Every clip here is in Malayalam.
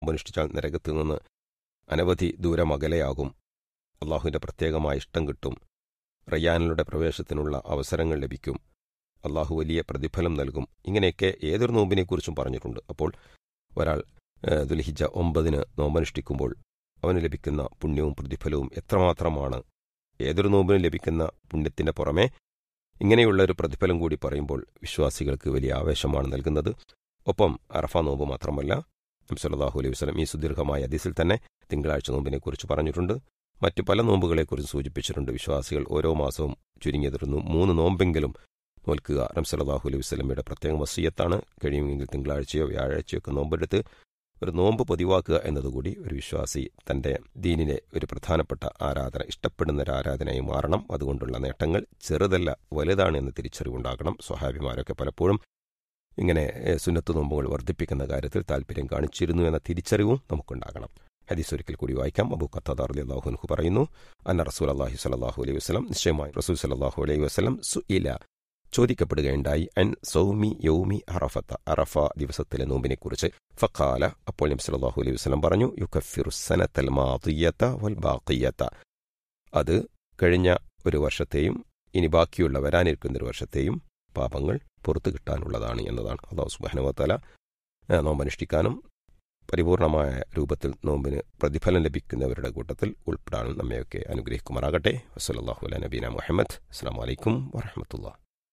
അനുഷ്ഠിച്ചാൽ നരകത്തിൽ നിന്ന് അനവധി ദൂരം അകലെയാകും അള്ളാഹുവിൻ്റെ പ്രത്യേകമായ ഇഷ്ടം കിട്ടും റയ്യാനിലൂടെ പ്രവേശത്തിനുള്ള അവസരങ്ങൾ ലഭിക്കും അള്ളാഹു വലിയ പ്രതിഫലം നൽകും ഇങ്ങനെയൊക്കെ ഏതൊരു നോമ്പിനെക്കുറിച്ചും പറഞ്ഞിട്ടുണ്ട് അപ്പോൾ ഒരാൾ ഏഹ്, ദുൽഹിജ ഒമ്പതിന് നോമ്പനുഷ്ഠിക്കുമ്പോൾ അവന് ലഭിക്കുന്ന പുണ്യവും പ്രതിഫലവും എത്രമാത്രമാണ് ഏതൊരു നോമ്പിനും ലഭിക്കുന്ന പുണ്യത്തിന് പുറമെ ഇങ്ങനെയുള്ള ഒരു പ്രതിഫലം കൂടി പറയുമ്പോൾ വിശ്വാസികൾക്ക് വലിയ ആവേശമാണ് നൽകുന്നത് ഒപ്പം അറഫ നോമ്പ് മാത്രമല്ല നബ്സല്ലാഹു അലൈഹി വസ്ലം ഈ സുദീർഘമായ ഹദീസിൽ തന്നെ തിങ്കളാഴ്ച നോമ്പിനെക്കുറിച്ച് പറഞ്ഞിട്ടുണ്ട് മറ്റു പല നോമ്പുകളെക്കുറിച്ച് സൂചിപ്പിച്ചിട്ടുണ്ട് വിശ്വാസികൾ ഓരോ മാസവും ചുരുങ്ങിയതിരുന്നു മൂന്ന് നോമ്പെങ്കിലും നോൽക്കുക നബ്സല്ലാഹു അലൈഹി വസ്ലമയുടെ പ്രത്യേക വസീയത്താണ് കഴിയുമെങ്കിൽ തിങ്കളാഴ്ചയോ വ്യാഴാഴ്ചയോ ഒക്കെ നോമ്പെടുത്ത് ഒരു നോമ്പ് പതിവാക്കുക എന്നതുകൂടി ഒരു വിശ്വാസി തന്റെ ദീനിലെ ഒരു പ്രധാനപ്പെട്ട ആരാധന ഇഷ്ടപ്പെടുന്ന ഒരു ആരാധനയായി മാറണം അതുകൊണ്ടുള്ള നേട്ടങ്ങൾ ചെറുതല്ല വലുതാണ് എന്ന തിരിച്ചറിവുണ്ടാകണം സ്വഹാബിമാരൊക്കെ പലപ്പോഴും ഇങ്ങനെ ഏഹ്, സുന്നത്ത് നോമ്പുകൾ വർദ്ധിപ്പിക്കുന്ന കാര്യത്തിൽ താല്പര്യം കാണിച്ചിരുന്നു എന്ന തിരിച്ചറിവും നമുക്കുണ്ടാകണം ഹദീസ് ഒരിക്കൽ കൂടി വായിക്കാം അബു ഖത്താദാർ അലി അള്ളാഹുൻഹു പറയുന്നു അന്ന റസൂൽ അള്ളാഹി സലാഹു അലൈഹി വസ്ലം നിശ്ചയമായി റസൂൽ സലാഹു അലൈഹി വസ്ലം സുഇല ചോദിക്കപ്പെടുകയുണ്ടായി അൻ സൗമി യൗമി അറഫത്ത അറഫ ദിവസത്തിലെ നോമ്പിനെക്കുറിച്ച് ഫഖാല അപ്പോൾ നബി സല്ലല്ലാഹു അലൈഹി വസല്ലം പറഞ്ഞു യുകഫിറു സനത്തൽ മാദിയത വൽ ബാഖിയത അത് കഴിഞ്ഞ ഒരു വർഷത്തെയും ഇനി ബാക്കിയുള്ള വരാനിരിക്കുന്ന ഒരു വർഷത്തെയും പാപങ്ങൾ പുറത്തു കിട്ടാനുള്ളതാണ് എന്നതാണ് അള്ളാഹു സുബാനുവത്തല നോമ്പനുഷ്ഠിക്കാനും പരിപൂർണമായ രൂപത്തിൽ നോമ്പിന് പ്രതിഫലം ലഭിക്കുന്നവരുടെ കൂട്ടത്തിൽ ഉൾപ്പെടാനും നമ്മയൊക്കെ അനുഗ്രഹിക്കുമാറാകട്ടെ വസ്സലാഹു അല നബീന മുഹമ്മദ് അസ്സാം വലൈക്കും വറഹമത്തുള്ള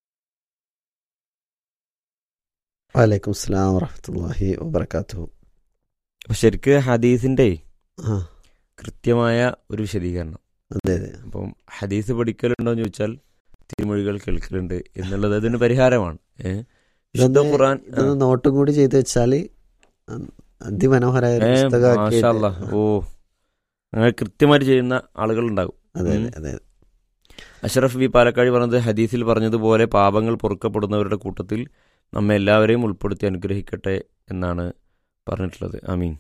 വലൈക്കും സ്ലാം വറഹമത്തല്ലാഹി വബർക്കാത്തു അപ്പൊ ശരിക്ക് ഹദീസിന്റെ ആ കൃത്യമായ ഒരു വിശദീകരണം അതെ അതെ അപ്പം ഹദീസ് പഠിക്കലുണ്ടോ എന്ന് ചോദിച്ചാൽ തിരുമൊഴികൾ കേൾക്കലുണ്ട് എന്നുള്ളത് അതിന് പരിഹാരമാണ് ഏഹ് വിശുദ്ധ ഇതൊന്ന് ഖുർആൻ ഇതൊന്ന് നോട്ടും കൂടി ചെയ്ത് വെച്ചാല് അതിമനോഹരമായ ഒരു ഏ, പുസ്തകമാക്കിയിട്ട് മാഷാ അല്ലാ. ഓ അങ്ങനെ കൃത്യമായിട്ട് ചെയ്യുന്ന ആളുകൾ ഉണ്ടാകും അതെ ഉം. അതെ അതെ അഷറഫ് വി പാലക്കാട് പറഞ്ഞത് ഹദീസിൽ പറഞ്ഞതുപോലെ പാപങ്ങൾ പൊറുക്കപ്പെടുന്നവരുടെ കൂട്ടത്തിൽ നമ്മെ എല്ലാവരെയും ഉൾപ്പെടുത്തി അനുഗ്രഹിക്കട്ടെ എന്നാണ് പറഞ്ഞിട്ടുള്ളത് ആമീൻ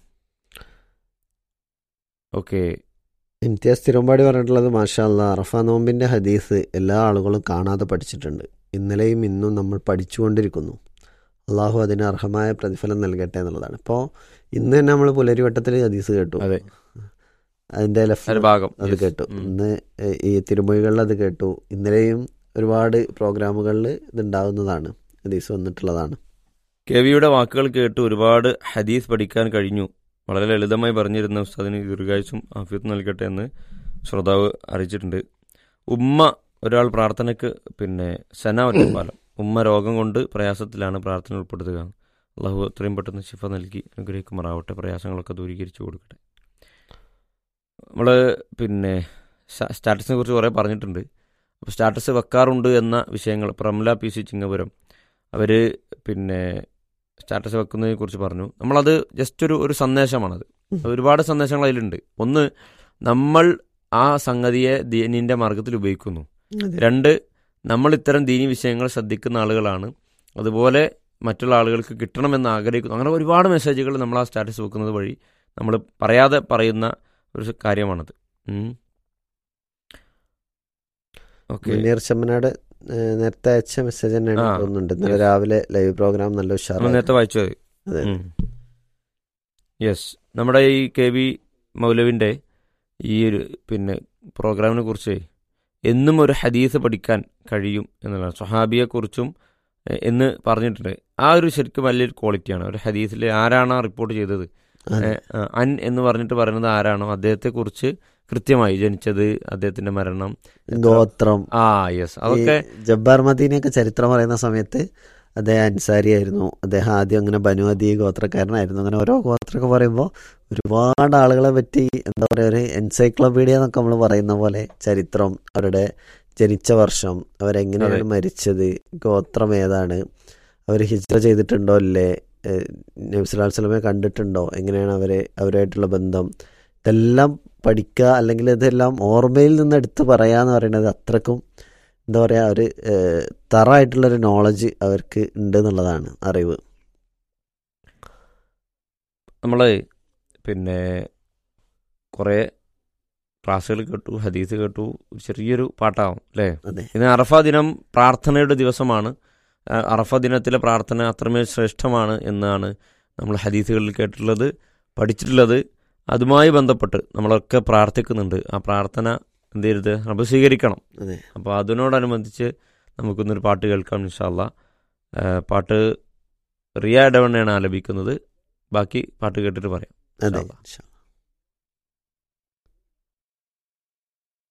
ഓക്കെ ഇംതിയാസ് തിരുമ്പാടി പറഞ്ഞിട്ടുള്ളത് മാഷാ അല്ലാ അറഫ നോമ്പിന്റെ ഹദീസ് എല്ലാ ആളുകളും കാണാതെ പഠിച്ചിട്ടുണ്ട് ഇന്നലെയും ഇന്നും നമ്മൾ പഠിച്ചുകൊണ്ടിരിക്കുന്നു അള്ളാഹു അതിന് അർഹമായ പ്രതിഫലം നൽകട്ടെ എന്നുള്ളതാണ് ഇപ്പോൾ ഇന്ന് തന്നെ നമ്മൾ പുലരിവട്ടത്തിൽ ഹദീസ് കേട്ടു അതെ. അതിന്റെ ഒരു ലെഫ്റ്റ് ഭാഗം അത് Yes. കേട്ടു ഉം. ഇന്ന് ഈ തിരുമൊഴികളിൽ അത് കേട്ടു ഇന്നലെയും ഒരുപാട് പ്രോഗ്രാമുകളിൽ ഇതുണ്ടാവുന്നതാണ് ഹദീസ് വന്നിട്ടുള്ളതാണ് കെ വിയുടെ വാക്കുകൾ കേട്ട് ഒരുപാട് ഹദീസ് പഠിക്കാൻ കഴിഞ്ഞു വളരെ ലളിതമായി പറഞ്ഞിരുന്ന ഉസ്താദിന് ദീർഘായുസും ആഫിയത്ത് നൽകട്ടെ എന്ന് ശ്രോതാവ് അറിയിച്ചിട്ടുണ്ട് ഉമ്മ ഒരാൾ പ്രാർത്ഥനയ്ക്ക് പിന്നെ സന ഒറ്റപ്പാലം ഉമ്മ രോഗം കൊണ്ട് പ്രയാസത്തിലാണ് പ്രാർത്ഥന ഉൾപ്പെടുത്തുക അള്ളാഹു എത്രയും പെട്ടെന്ന് ശിഫ നൽകി അനുഗ്രഹിക്കുമാറാവട്ടെ പ്രയാസങ്ങളൊക്കെ ദൂരീകരിച്ചു കൊടുക്കട്ടെ നമ്മൾ പിന്നെ സ്റ്റാ- സ്റ്റാറ്റസിനെ കുറിച്ച് കുറേ പറഞ്ഞിട്ടുണ്ട് അപ്പോൾ സ്റ്റാറ്റസ് വെക്കാറുണ്ട് എന്ന വിഷയങ്ങൾ പ്രമല പി സി ചിങ്ങപുരം അവർ പിന്നെ സ്റ്റാറ്റസ് വെക്കുന്നതിനെ കുറിച്ച് പറഞ്ഞു നമ്മളത് ജസ്റ്റ് ഒരു ഒരു സന്ദേശമാണത് ഉം. ഒരുപാട് സന്ദേശങ്ങൾ അതിലുണ്ട് ഒന്ന് നമ്മൾ ആ സംഗതിയെ ദീനിന്റെ മാർഗത്തിൽ ഉപയോഗിക്കുന്നു രണ്ട് നമ്മൾ ഇത്തരം ദീനി വിഷയങ്ങൾ ശ്രദ്ധിക്കുന്ന ആളുകളാണ് അതുപോലെ മറ്റുള്ള ആളുകൾക്ക് കിട്ടണമെന്ന് ആഗ്രഹിക്കുന്നു അങ്ങനെ ഒരുപാട് മെസ്സേജുകൾ നമ്മൾ ആ സ്റ്റാറ്റസ് വെക്കുന്നത് വഴി നമ്മൾ പറയാതെ പറയുന്ന ഒരു കാര്യമാണത് ഓക്കെ മുനീർ ചെമ്മനാട് ഏഹ്, നേരത്തെ അയച്ച മെസ്സേജ് തന്നെയാണ് ആ. തോന്നുന്നുണ്ട് ഇന്നലെ Yes. രാവിലെ ലൈവ് പ്രോഗ്രാം നല്ല നമ്മൾ ഉഷാറായി നേരത്തെ വായിച്ചു അത് അതെ യെസ് നമ്മുടെ ഈ കെ വി മൗലവിൻ്റെ ഈ ഒരു പിന്നെ പ്രോഗ്രാമിനെ കുറിച്ച് എന്നും ഒരു ഹദീസ് പഠിക്കാൻ കഴിയും എന്നുള്ളതാണ് സ്വഹാബിയെക്കുറിച്ചും എ- എന്ന് പറഞ്ഞിട്ടുണ്ട് ആ ഒരു ശരിക്കും വലിയൊരു ക്വാളിറ്റിയാണ് ഒരു ഹദീസിൽ ആരാണ് ആ റിപ്പോർട്ട് ചെയ്തത് അതെ. ഏ, ആ, അൻ എന്ന് പറഞ്ഞിട്ട് പറയുന്നത് ആരാണോ അദ്ദേഹത്തെക്കുറിച്ച് കൃത്യമായി ജനിച്ചത് അദ്ദേഹത്തിന്റെ മരണം എത്ര- ഗോത്രം ആ യെസ് അതൊക്കെ ഈ ജബ്ബാർ മദീനയൊക്കെ ചരിത്രം പറയുന്ന സമയത്ത് അദ്ദേഹം അൻസാരിയായിരുന്നു അദ്ദേഹം ആദ്യം അങ്ങനെ ബനുവദി ഗോത്രക്കാരനായിരുന്നു അങ്ങനെ ഓരോ ഗോത്രമൊക്കെ പറയുമ്പോൾ ഒരുപാട് ആളുകളെ പറ്റി എന്താ പറയുക ഒരു എൻസൈക്ലോപീഡിയ എന്നൊക്കെ നമ്മൾ പറയുന്ന പോലെ ചരിത്രം അവരുടെ ജനിച്ച വർഷം അവരെങ്ങനെയാണ് അതെ. മരിച്ചത് ഗോത്രം ഏതാണ് അവർ ഹിജ്ര ചെയ്തിട്ടുണ്ടോ അല്ലേ നബ്സുലാൽ സ്വലമെ കണ്ടിട്ടുണ്ടോ എങ്ങനെയാണ് അവരെ അവരുമായിട്ടുള്ള ബന്ധം ഇതെല്ലാം പഠിക്കുക അല്ലെങ്കിൽ ഇതെല്ലാം ഓർമ്മയിൽ നിന്ന് എടുത്ത് പറയാന്ന് പറയുന്നത് അത്രക്കും എന്താ പറയുക ഒരു ഏഹ്, തറായിട്ടുള്ളൊരു നോളജ് അവർക്ക് ഉണ്ട് എന്നുള്ളതാണ് അറിവ് നമ്മൾ പിന്നെ കുറേ ക്ലാസ്സുകൾ കേട്ടു ഹദീസ് കേട്ടു ഒരു ചെറിയൊരു പാട്ടാവും അല്ലേ അതെ ഇന്ന് അറഫ ദിനം പ്രാർത്ഥനയുടെ ദിവസമാണ് ആ, അറഫ ദിനത്തിലെ പ്രാർത്ഥന അത്രമേൽ ശ്രേഷ്ഠമാണ് എന്നാണ് നമ്മൾ ഹദീസുകളിൽ കേട്ടിട്ടുള്ളത് പഠിച്ചിട്ടുള്ളത് അതുമായി ബന്ധപ്പെട്ട് നമ്മളൊക്കെ പ്രാർത്ഥിക്കുന്നുണ്ട് ആ പ്രാർത്ഥന എന്ത് ചെയ്യരുത് റബ്ബ് സ്വീകരിക്കണം അതെ അപ്പോൾ അതിനോടനുബന്ധിച്ച് നമുക്കൊന്നൊരു പാട്ട് കേൾക്കാം ഇൻഷാല്ല പാട്ട് റിയ ഇടവണ്ണയാണ് ആലപിക്കുന്നത് ബാക്കി പാട്ട് കേട്ടിട്ട് പറയാം അതെ ഇൻഷാ ഇൻഷാ.